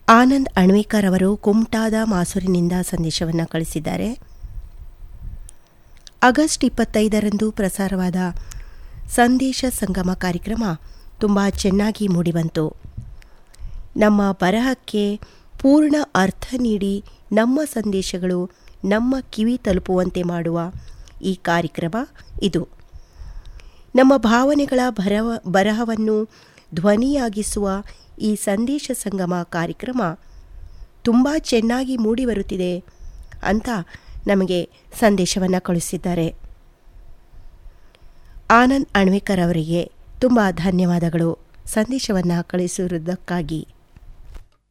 ಆನಂದ್ ಅಣ್ವೇಕರ್ ಅವರು ಕುಮಟಾದ ಮಾಸೂರಿನಿಂದ ಸಂದೇಶವನ್ನು ಕಳಿಸಿದ್ದಾರೆ ಆಗಸ್ಟ್ ಇಪ್ಪತ್ತೈದರಂದು ಪ್ರಸಾರವಾದ ಸಂದೇಶ ಸಂಗಮ ಕಾರ್ಯಕ್ರಮ ತುಂಬ ಚೆನ್ನಾಗಿ ಮೂಡಿಬಂತು ನಮ್ಮ ಬರಹಕ್ಕೆ ಪೂರ್ಣ ಅರ್ಥ ನೀಡಿ ನಮ್ಮ ಸಂದೇಶಗಳು ನಮ್ಮ ಕಿವಿ ತಲುಪುವಂತೆ ಮಾಡುವ ಈ ಕಾರ್ಯಕ್ರಮ ಇದು ನಮ್ಮ ಭಾವನೆಗಳ ಬರಹ ಬರಹವನ್ನು ಧ್ವನಿಯಾಗಿಸುವ ಈ ಸಂದೇಶ ಸಂಗಮ ಕಾರ್ಯಕ್ರಮ ತುಂಬ ಚೆನ್ನಾಗಿ ಮೂಡಿಬರುತ್ತಿದೆ ಅಂತ ನಮಗೆ ಸಂದೇಶವನ್ನು ಕಳಿಸಿದ್ದಾರೆ ಆನಂದ್ ಅಣ್ವೇಕರ್ ಅವರಿಗೆ ತುಂಬ ಧನ್ಯವಾದಗಳು ಸಂದೇಶವನ್ನು ಕಳಿಸಿರುವುದಕ್ಕಾಗಿ